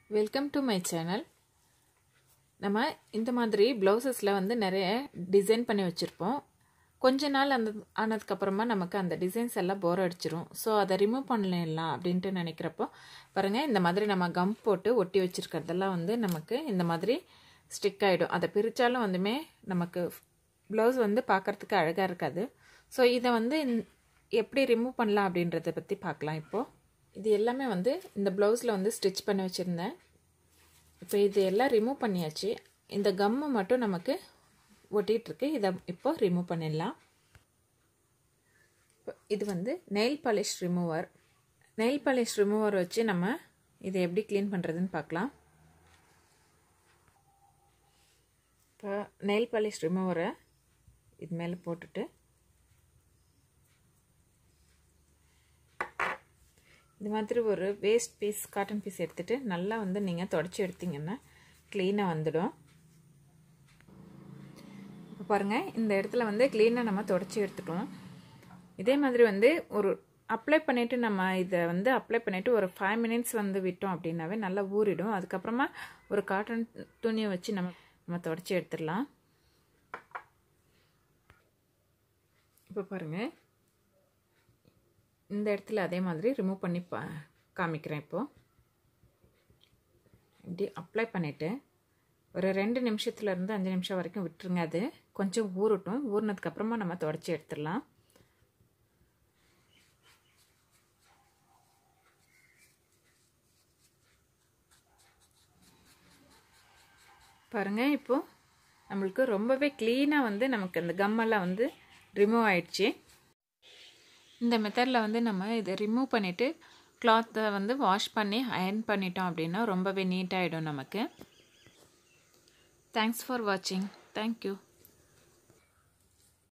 welcome to my channel நம்ம இந்த மாதிரி ப்ளவுசஸில் வந்து நிறைய டிசைன் பண்ணி வச்சுருப்போம் கொஞ்ச நாள் அந்த ஆனதுக்கப்புறமா நமக்கு அந்த டிசைன்ஸ் எல்லாம் போர் அடிச்சிரும் ஸோ அதை ரிமூவ் பண்ணலாம் அப்படின்ட்டு நினைக்கிறப்போ பாருங்கள் இந்த மாதிரி நம்ம கம் போட்டு ஒட்டி வச்சுருக்கிறதெல்லாம் வந்து நமக்கு இந்த மாதிரி ஸ்டிக் ஆகிடும் அதை பிரித்தாலும் வந்துமே நமக்கு ப்ளவுஸ் வந்து பார்க்குறதுக்கு அழகாக இருக்காது ஸோ இதை வந்து எப்படி ரிமூவ் பண்ணலாம் அப்படின்றத பற்றி பார்க்கலாம் இப்போது இது எல்லாமே வந்து இந்த ப்ளவுஸில் வந்து ஸ்டிச் பண்ணி வச்சுருந்தேன் இப்போ இது எல்லாம் ரிமூவ் பண்ணியாச்சு இந்த கம்மு மட்டும் நமக்கு ஒட்டிகிட்ருக்கு இதை இப்போ ரிமூவ் பண்ணிடலாம் இது வந்து nail polish remover nail polish remover வச்சு நம்ம இதை எப்படி க்ளீன் பண்ணுறதுன்னு பார்க்கலாம் இப்போ நெயில் பாலிஷ் ரிமூவரை இது மேலே போட்டுட்டு இது மாதிரி ஒரு வேஸ்ட் பீஸ் காட்டன் பீஸ் எடுத்துகிட்டு நல்லா வந்து நீங்கள் தொடச்சி எடுத்திங்கன்னா க்ளீனாக வந்துடும் இப்போ பாருங்கள் இந்த இடத்துல வந்து க்ளீனாக நம்ம தொடச்சி எடுத்துட்டோம் இதே மாதிரி வந்து ஒரு அப்ளை பண்ணிவிட்டு நம்ம இதை வந்து அப்ளை பண்ணிவிட்டு ஒரு ஃபைவ் மினிட்ஸ் வந்து விட்டோம் அப்படின்னாவே நல்லா ஊறிடும் அதுக்கப்புறமா ஒரு காட்டன் துணியை வச்சு நம்ம நம்ம தொடச்சி எடுத்துடலாம் இப்போ பாருங்கள் இந்த இடத்துல அதே மாதிரி ரிமூவ் பண்ணி பா காமிக்கிறேன் இப்போது இப்படி அப்ளை பண்ணிவிட்டு ஒரு ரெண்டு நிமிஷத்துலேருந்து அஞ்சு நிமிஷம் வரைக்கும் விட்டுருங்க அது கொஞ்சம் ஊறட்டும் ஊறினதுக்கப்புறமா நம்ம தொடச்சி எடுத்துடலாம் பாருங்கள் இப்போது நம்மளுக்கு ரொம்பவே க்ளீனாக வந்து நமக்கு அந்த கம்மெல்லாம் வந்து ரிமூவ் ஆயிடுச்சு இந்த மெத்தடில் வந்து நம்ம இதை ரிமூவ் பண்ணிவிட்டு கிளாத்தை வந்து வாஷ் பண்ணி அயர்ன் பண்ணிட்டோம் அப்படின்னா ரொம்பவே நீட்டாகிடும் நமக்கு தேங்க்ஸ் ஃபார் வாட்சிங் தேங்க்யூ